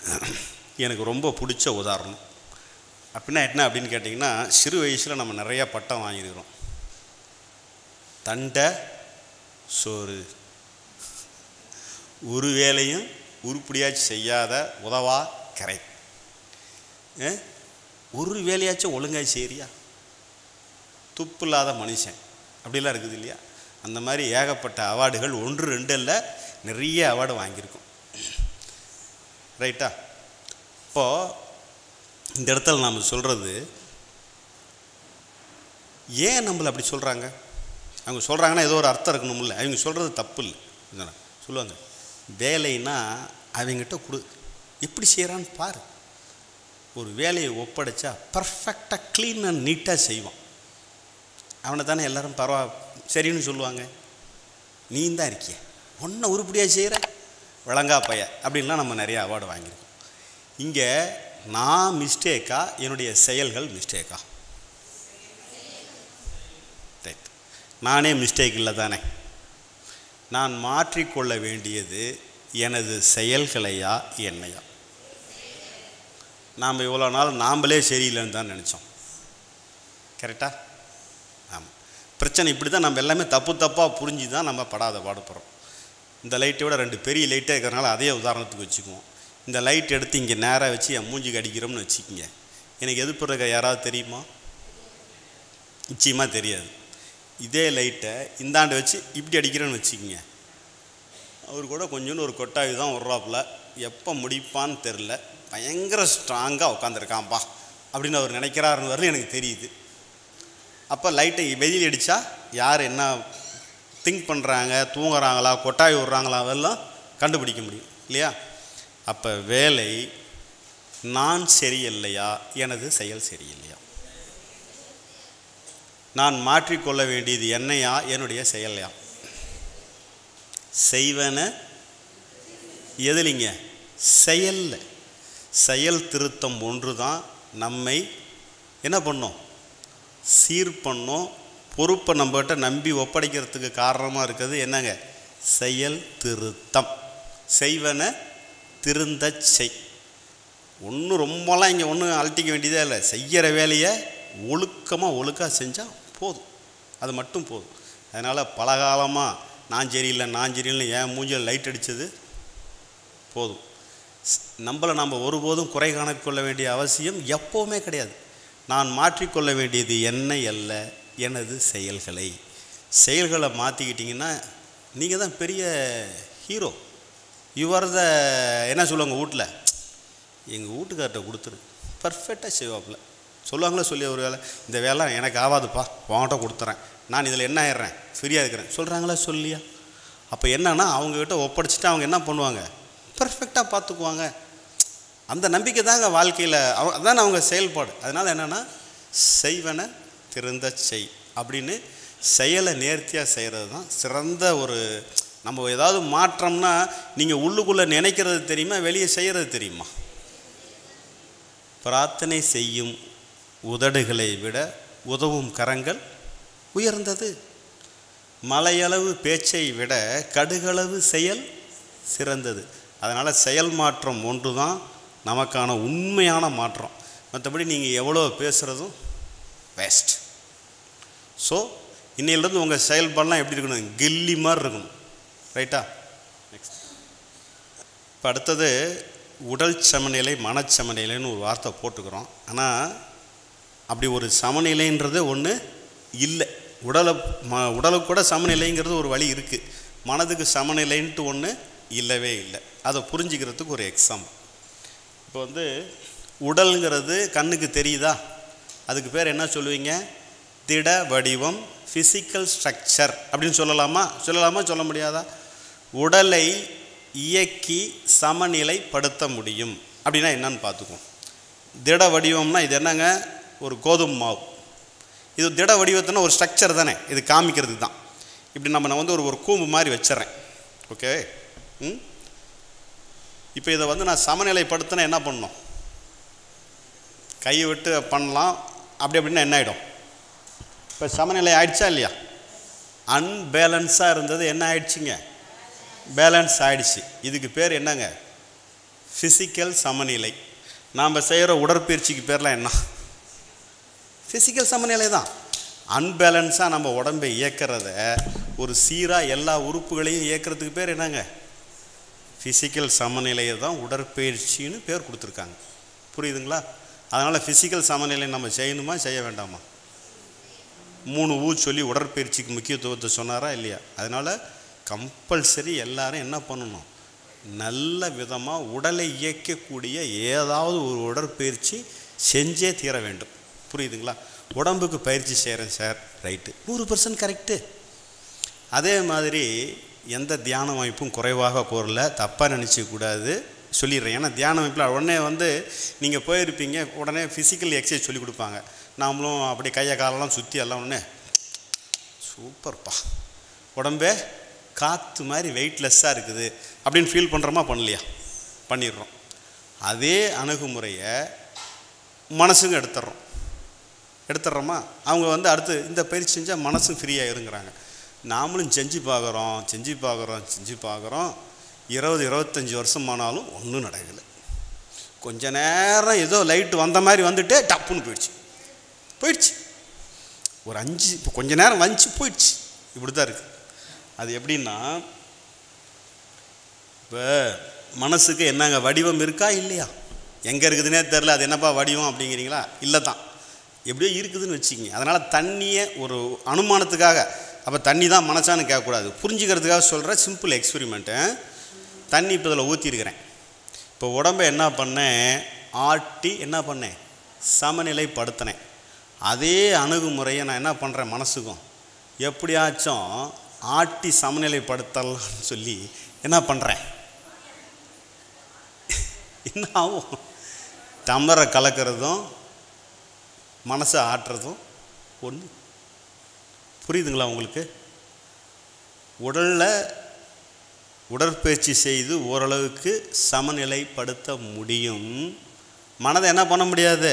எனக்கு ரொம்ப பிடிச்ச உதாரணம் அப்படின்னா என்ன அப்படின்னு கேட்டிங்கன்னா சிறு வயசில் நம்ம நிறையா பட்டம் வாங்கியிருக்கிறோம் தண்டை சோறு ஒரு வேலையும் உருப்படியாச்சும் செய்யாத உதவா கரை ஏ? ஒரு வேலையாச்சும் ஒழுங்கா செய்றியா துப்பு இல்லாத மனுஷன் அப்படிலாம் இருக்குது இல்லையா அந்த மாதிரி ஏகப்பட்ட அவார்டுகள் ஒன்று ரெண்டு இல்லை நிறைய அவார்டு வாங்கியிருக்கோம் ரைட்டா இப்போது இந்த இடத்துல நாம் சொல்கிறது ஏன் நம்மளை அப்படி சொல்கிறாங்க அவங்க சொல்கிறாங்கன்னா ஏதோ ஒரு அர்த்தம் இருக்கணும்ல அவங்க சொல்கிறது தப்பு இல்லை இதுதானே? சொல்லுவாங்க வேலைன்னா அவங்ககிட்ட கொடு எப்படி செய்கிறான்னு பாரு ஒரு வேலையை ஒப்படைச்சா பர்ஃபெக்டாக க்ளீன் அண்ட் நீட்டாக செய்வான் அவனை தானே எல்லாரும் பரவா சரின்னு சொல்லுவாங்க நீ தான் இருக்கிய ஒன்றை உருப்படியாக செய்கிற விளங்கா பைய அப்படின்லாம் நம்ம நிறைய அவார்டு வாங்கியிருக்கோம் இங்கே நான் மிஸ்டேக்கா என்னுடைய செயல்கள் மிஸ்டேக்கா ரைட் நானே மிஸ்டேக் இல்லை தானே நான் மாற்றிக்கொள்ள வேண்டியது எனது செயல்களையா என்னையா நாம் இவ்வளோ நாள் நாம்பளே சரியில்லைன்னு தான் நினச்சோம் கரெக்டா ஆமாம் பிரச்சனை இப்படி தான் நம்ம எல்லாமே தப்பு தப்பாக புரிஞ்சு தான் நம்ம படாத பாடுபடுறோம் இந்த லைட்டை விட ரெண்டு பெரிய லைட்டே இருக்கிறனால அதே உதாரணத்துக்கு வச்சுக்குவோம் இந்த லைட் எடுத்து இங்கே நேராக வச்சு என் மூஞ்சிக்கு அடிக்கிறோம்னு வச்சுக்கோங்க எனக்கு எதிர்ப்பு இருக்க யாராவது தெரியுமா நிச்சயமாக தெரியாது இதே லைட்டை இந்தாண்டு வச்சு இப்படி அடிக்கிறேன்னு வச்சுக்கோங்க அவர் கூட கொஞ்சோண்டு ஒரு கொட்டாவி தான் விட்றாப்புல எப்போ முடிப்பான்னு தெரில பயங்கர ஸ்ட்ராங்காக உட்காந்துருக்கான்ப்பா அப்படின்னு அவர் நினைக்கிறாருன்னு வரல எனக்கு தெரியுது அப்போ லைட்டை வெளியில் அடித்தா யார் என்ன திங்க் பண்ணுறாங்க தூங்குறாங்களா கொட்டாய் விட்றாங்களா அதெல்லாம் கண்டுபிடிக்க முடியும் இல்லையா அப்போ வேலை நான் சரியில்லையா எனது செயல் சரியில்லையா நான் மாற்றிக்கொள்ள வேண்டியது என்னையா என்னுடைய செயலையா செய்வன எதுலிங்க செயல்ல செயல் திருத்தம் ஒன்று தான் நம்மை என்ன பண்ணோம் சீர் பண்ணோம் பொறுப்பை நம்மகிட்ட நம்பி ஒப்படைக்கிறதுக்கு காரணமாக இருக்கிறது என்னங்க செயல் திருத்தம் செய்வன திருந்தச் செய் ஒன்றும் ரொம்பலாம் இங்கே ஒன்றும் அழட்டிக்க வேண்டியதே இல்லை செய்கிற வேலையை ஒழுக்கமாக ஒழுக்காக செஞ்சால் போதும் அது மட்டும் போதும் அதனால் பலகாலமாக நான் சரியில்லை நான் சரியில்லை என் மூஞ்சில் லைட் அடித்தது போதும் ஸ்- நம்மளை நம்ம ஒருபோதும் குறை காணக்கொள்ள வேண்டிய அவசியம் எப்போவுமே கிடையாது நான் மாற்றிக்கொள்ள வேண்டியது என்னை அல்ல எனது செயல்களை செயல்களை மாற்றிக்கிட்டிங்கன்னா நீங்கள் தான் பெரிய ஹீரோ யுவர் த என்ன சொல்லுவாங்க வீட்டில் எங்கள் வீட்டுக்கார்ட்ட கொடுத்துரு பர்ஃபெக்டாக செய்வாப்புல சொல்லுவாங்களே சொல்லி ஒரு வேலை இந்த வேலை எனக்கு ஆகாதுப்பா உன்கிட்ட கொடுத்துறேன் நான் இதில் என்ன ஆயிடுறேன் ஃப்ரீயாக இருக்கிறேன் சொல்கிறாங்களா சொல்லியா அப்போ என்னன்னா அவங்கக்கிட்ட ஒப்படைச்சிட்டு அவங்க என்ன பண்ணுவாங்க பர்ஃபெக்டாக பார்த்துக்குவாங்க அந்த நம்பிக்கை தாங்க வாழ்க்கையில் அவ அதான் அவங்க செயல்பாடு அதனால் என்னென்னா செய்வன திருந்த செய் அப்படின்னு செயலை நேர்த்தியாக செய்கிறது தான் சிறந்த ஒரு நம்ம ஏதாவது மாற்றம்னா நீங்கள் உள்ளுக்குள்ளே நினைக்கிறது தெரியுமா வெளியே செய்கிறது தெரியுமா பிரார்த்தனை செய்யும் உதடுகளை விட உதவும் கரங்கள் உயர்ந்தது மலையளவு பேச்சை விட கடுகளவு செயல் சிறந்தது அதனால் செயல் மாற்றம் ஒன்று தான் நமக்கான உண்மையான மாற்றம் மற்றபடி நீங்கள் எவ்வளோ பேசுகிறதும் வேஸ்ட் ஸோ இன்னையிலேருந்து உங்கள் செயல்பாடெலாம் எப்படி இருக்கணும் கில்லி மாதிரி இருக்கணும் ரைட்டா நெக்ஸ்ட் இப்போ அடுத்தது உடல் சமநிலை மனச்சமநிலைன்னு ஒரு வார்த்தை போட்டுக்கிறோம் ஆனால் அப்படி ஒரு சமநிலைன்றது ஒன்று இல்லை உடலை ம உடலுக்கு கூட சமநிலைங்கிறது ஒரு வழி இருக்குது மனதுக்கு சமநிலைன்ட்டு ஒன்று இல்லவே இல்லை அதை புரிஞ்சுக்கிறதுக்கு ஒரு எக்ஸாம்பிள் இப்போ வந்து உடலுங்கிறது கண்ணுக்கு தெரியுதா அதுக்கு பேர் என்ன சொல்லுவீங்க திட வடிவம் ஃபிசிக்கல் ஸ்ட்ரக்சர் அப்படின்னு சொல்லலாமா சொல்லலாமா சொல்ல முடியாதா உடலை இயக்கி சமநிலைப்படுத்த முடியும் அப்படின்னா என்னன்னு பார்த்துக்குவோம் திட வடிவம்னா இது என்னங்க ஒரு கோதுமை மாவு இது திட வடிவத்தின ஒரு ஸ்ட்ரக்சர் தானே இது காமிக்கிறதுக்கு தான் இப்படி நம்ம நான் வந்து ஒரு ஒரு கூம்பு மாதிரி வச்சிடுறேன் ஓகே ம் இப்போ இதை வந்து நான் சமநிலைப்படுத்தினா என்ன பண்ணணும் கையை விட்டு பண்ணலாம் அப்படி அப்படின்னா என்ன ஆகிடும் இப்போ சமநிலை ஆயிடுச்சா இல்லையா அன்பேலன்ஸாக இருந்தது என்ன ஆயிடுச்சுங்க பேலன்ஸ் ஆயிடுச்சு இதுக்கு பேர் என்னங்க ஃபிசிக்கல் சமநிலை நாம் செய்கிற உடற்பயிற்சிக்கு பேர்லாம் என்ன ஃபிசிக்கல் சமநிலை தான் அன்பேலன்ஸாக நம்ம உடம்பை இயக்கிறத ஒரு சீராக எல்லா உறுப்புகளையும் இயக்கிறதுக்கு பேர் என்னங்க ஃபிசிக்கல் சமநிலையை தான் உடற்பயிற்சின்னு பேர் கொடுத்துருக்காங்க புரியுதுங்களா அதனால் ஃபிசிக்கல் சமநிலை நம்ம செய்யணுமா செய்ய வேண்டாமா மூணு ஊ சொல்லி உடற்பயிற்சிக்கு முக்கியத்துவத்தை சொன்னாரா இல்லையா அதனால் கம்பல்சரி எல்லாரும் என்ன பண்ணணும் நல்ல விதமாக உடலை இயக்கக்கூடிய ஏதாவது ஒரு உடற்பயிற்சி செஞ்சே தீர வேண்டும் புரியுதுங்களா உடம்புக்கு பயிற்சி செய்கிறேன் சார் ரைட்டு நூறு பர்சன்ட் கரெக்டு அதே மாதிரி எந்த தியான அமைப்பும் குறைவாக கூறல தப்பாக நினச்சிக்கூடாது சொல்லிடுறேன் ஏன்னா தியான அமைப்பில் உடனே வந்து நீங்கள் போயிருப்பீங்க உடனே ஃபிசிக்கல் எக்ஸசைஸ் சொல்லி கொடுப்பாங்க நாமளும் அப்படி கையை காலெல்லாம் சுற்றி எல்லாம் உடனே சூப்பர்ப்பா உடம்பே காற்று மாதிரி வெயிட்லெஸ்ஸாக இருக்குது அப்படின்னு ஃபீல் பண்ணுறோமா பண்ணலையா பண்ணிடுறோம் அதே அணுகுமுறையை மனசுங்க எடுத்துடுறோம் எடுத்துடுறோமா அவங்க வந்து அடுத்து இந்த பயிற்சி செஞ்சால் மனசும் ஃப்ரீயாக இருங்கிறாங்க நாமளும் செஞ்சு பார்க்குறோம் செஞ்சு பார்க்குறோம் செஞ்சு பார்க்குறோம் இருபது இருபத்தஞ்சி வருஷம் ஆனாலும் ஒன்றும் நடக்கலை கொஞ்ச நேரம் ஏதோ லைட்டு வந்த மாதிரி வந்துட்டு டப்புன்னு போயிடுச்சு போயிடுச்சு ஒரு அஞ்சு இப்போ கொஞ்ச நேரம் வந்துச்சு போயிடுச்சு இப்படி தான் இருக்குது அது எப்படின்னா இப்போ மனசுக்கு என்னங்க வடிவம் இருக்கா இல்லையா எங்கே இருக்குதுன்னே தெரில அது என்னப்பா வடிவம் அப்படிங்கிறீங்களா இல்லை தான் எப்படியோ இருக்குதுன்னு வச்சுக்கிங்க அதனால் தண்ணியை ஒரு அனுமானத்துக்காக அப்போ தண்ணி தான் மனசான்னு கேட்கக்கூடாது புரிஞ்சுக்கிறதுக்காக சொல்கிற சிம்பிள் எக்ஸ்பெரிமெண்ட்டு தண்ணி இப்போ இதில் ஊற்றிருக்கிறேன் இப்போ உடம்பை என்ன பண்ணேன் ஆட்டி என்ன பண்ணேன் சமநிலைப்படுத்தினேன் அதே அணுகுமுறையை நான் என்ன பண்ணுறேன் மனசுக்கும் எப்படியாச்சும் ஆட்டி சமநிலைப்படுத்தலாம்னு சொல்லி என்ன பண்ணுறேன் என்ன ஆகும் டம்ளரை கலக்கிறதும் மனசை ஆட்டுறதும் ஒன்று புரியுதுங்களா உங்களுக்கு உடலில் உடற்பயிற்சி செய்து ஓரளவுக்கு சமநிலைப்படுத்த முடியும் மனதை என்ன பண்ண முடியாது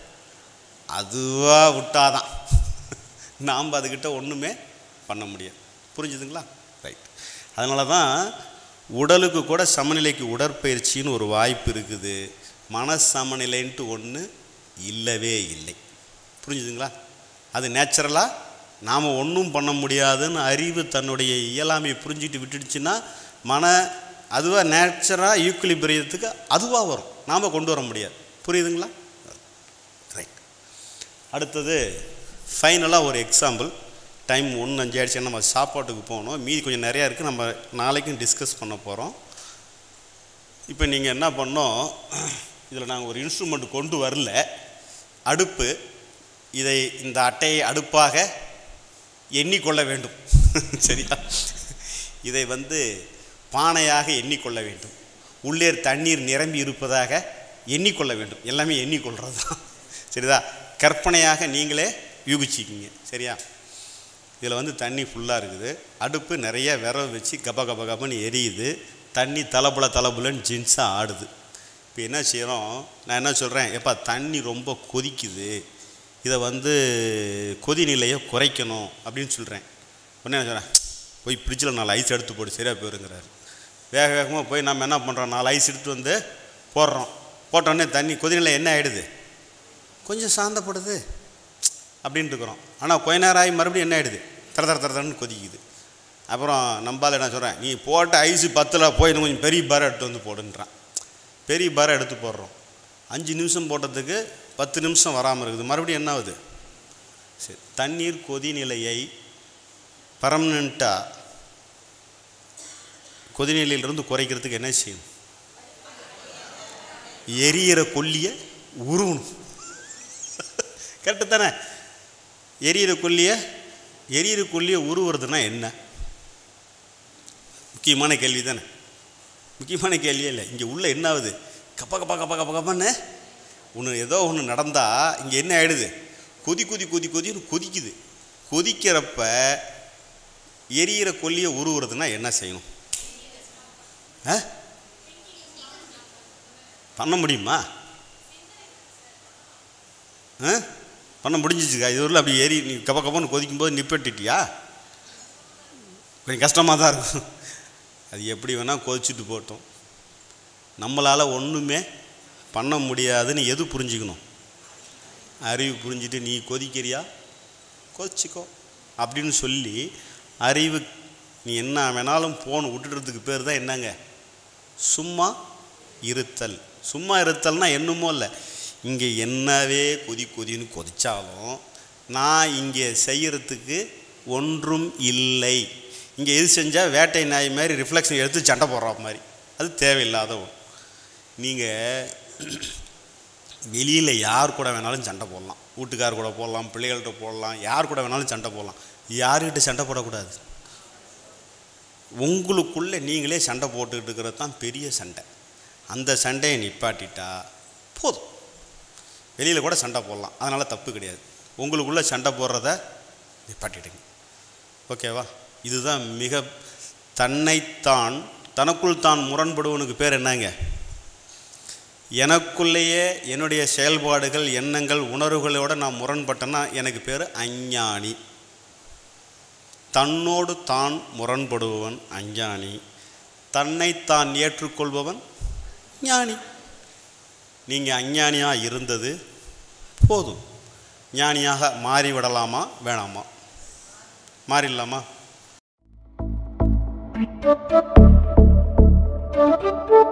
அதுவாக விட்டாதான் நாம் அதுக்கிட்ட ஒன்றுமே பண்ண முடியாது புரிஞ்சுதுங்களா ரைட் அதனால தான் உடலுக்கு கூட சமநிலைக்கு உடற்பயிற்சின்னு ஒரு வாய்ப்பு இருக்குது மன சமநிலைன்ட்டு ஒன்று இல்லவே இல்லை புரிஞ்சுதுங்களா அது நேச்சுரலாக நாம் ஒன்றும் பண்ண முடியாதுன்னு அறிவு தன்னுடைய இயலாமையை புரிஞ்சுட்டு விட்டுடுச்சுன்னா மன அதுவாக நேச்சராக ஈக்குலிபிரியத்துக்கு அதுவாக வரும் நாம் கொண்டு வர முடியாது புரியுதுங்களா ரைட் அடுத்தது ஃபைனலாக ஒரு எக்ஸாம்பிள் டைம் ஒன்று அஞ்சு ஆயிடுச்சு நம்ம சாப்பாட்டுக்கு போகணும் மீதி கொஞ்சம் நிறையா இருக்குது நம்ம நாளைக்கும் டிஸ்கஸ் பண்ண போகிறோம் இப்போ நீங்கள் என்ன பண்ணோம் இதில் நாங்கள் ஒரு இன்ஸ்ட்ருமெண்ட் கொண்டு வரல அடுப்பு இதை இந்த அட்டையை அடுப்பாக எண்ணிக்கொள்ள வேண்டும் சரியா இதை வந்து பானையாக எண்ணிக்கொள்ள வேண்டும் உள்ளே தண்ணீர் நிரம்பி இருப்பதாக எண்ணிக்கொள்ள வேண்டும் எல்லாமே எண்ணிக்கொள்கிறது தான் சரிதா கற்பனையாக நீங்களே யூகிச்சிக்கிங்க சரியா இதில் வந்து தண்ணி ஃபுல்லாக இருக்குது அடுப்பு நிறைய விரவு வச்சு கப கப கபன்னு எரியுது தண்ணி தலபுல தலபுலன்னு ஜின்ஸாக ஆடுது இப்போ என்ன செய்கிறோம் நான் என்ன சொல்கிறேன் எப்பா தண்ணி ரொம்ப கொதிக்குது இதை வந்து கொதிநிலையை குறைக்கணும் அப்படின்னு சொல்கிறேன் உடனே என்ன சொல்கிறேன் போய் ஃப்ரிட்ஜில் நாலு ஐஸ் எடுத்து போடு சரியாக போயிருங்கிறாரு வேக வேகமாக போய் நம்ம என்ன பண்ணுறோம் நாலு ஐஸ் எடுத்து வந்து போடுறோம் போட்டோடனே தண்ணி கொதிநிலை என்ன ஆகிடுது கொஞ்சம் சாந்தப்படுது அப்படின்ட்டு இருக்கிறோம் ஆனால் கொஞ்ச நேரம் ஆகி மறுபடியும் என்ன ஆகிடுது தர தர தர தரன்னு கொதிக்குது அப்புறம் நம்பால் என்ன சொல்கிறேன் நீ போட்ட ஐஸு பத்தில் போய் இன்னும் கொஞ்சம் பெரிய பாரை எடுத்து வந்து போடுன்றான் பெரிய பாரை எடுத்து போடுறோம் அஞ்சு நிமிஷம் போட்டதுக்கு பத்து நிமிஷம் வராமல் இருக்குது மறுபடியும் என்ன ஆகுது சரி தண்ணீர் கொதிநிலையை பர்மனண்ட்டாக கொதிநிலையிலிருந்து குறைக்கிறதுக்கு என்ன செய்யணும் எரியிற கொல்லியை உருவணும் கரெக்டு தானே எரியிற கொல்லியை எரியிற கொல்லியை உருவுறதுன்னா என்ன முக்கியமான கேள்வி தானே முக்கியமான கேள்வியே இல்லை இங்கே உள்ள என்ன ஆகுது கப்ப கப்ப கப்ப கப்ப கப்பன்னு ஒன்று ஏதோ ஒன்று நடந்தால் இங்கே என்ன ஆகிடுது கொதி கொதி கொதி கொதின்னு கொதிக்குது கொதிக்கிறப்ப எரியிற கொல்லியை உருவுறதுன்னா என்ன செய்யணும் ஆ பண்ண முடியுமா ஆ பண்ண முடிஞ்சிச்சுக்கா இது ஊரில் அப்படி ஏறி நீ கப்ப கப்பன்னு கொதிக்கும்போது நிப்பட்டிட்டியா கொஞ்சம் கஷ்டமாக தான் இருக்கும் அது எப்படி வேணால் கொதிச்சுட்டு போட்டோம் நம்மளால் ஒன்றுமே பண்ண முடியாதுன்னு எது புரிஞ்சுக்கணும் அறிவு புரிஞ்சுட்டு நீ கொதிக்கிறியா கொதிச்சிக்கோ அப்படின்னு சொல்லி அறிவு நீ என்ன வேணாலும் போன் விட்டுடுறதுக்கு பேர் தான் என்னங்க சும்மா இருத்தல் சும்மா இருத்தல்னா என்னமோ இல்லை இங்கே என்னவே கொதி கொதின்னு கொதித்தாலும் நான் இங்கே செய்யறதுக்கு ஒன்றும் இல்லை இங்கே எது செஞ்சால் வேட்டை நாய் மாதிரி ரிஃப்ளெக்ஷன் எடுத்து சண்டை போடுற மாதிரி அது தேவையில்லாத ஒன்று நீங்கள் வெளியில் யார் கூட வேணாலும் சண்டை போடலாம் வீட்டுக்கார் கூட போடலாம் பிள்ளைகள்கிட்ட போடலாம் யார் கூட வேணாலும் சண்டை போடலாம் யார்கிட்ட சண்டை போடக்கூடாது உங்களுக்குள்ளே நீங்களே சண்டை போட்டுக்கிட்டு இருக்கிறது தான் பெரிய சண்டை அந்த சண்டையை நிப்பாட்டிட்டா போதும் வெளியில் கூட சண்டை போடலாம் அதனால் தப்பு கிடையாது உங்களுக்குள்ளே சண்டை போடுறத நிப்பாட்டிடுங்க ஓகேவா இதுதான் மிக தன்னைத்தான் தனக்குள் தான் முரண்படுவனுக்கு பேர் என்னங்க எனக்குள்ளேயே என்னுடைய செயல்பாடுகள் எண்ணங்கள் உணர்வுகளோட நான் முரண்பட்டேன்னா எனக்கு பேர் அஞ்ஞானி தன்னோடு தான் முரண்படுபவன் அஞ்ஞானி தன்னைத்தான் ஏற்றுக்கொள்பவன் ஞானி நீங்கள் அஞ்ஞானியாக இருந்தது போதும் ஞானியாக மாறிவிடலாமா வேணாமா மாறிடலாமா Thank you.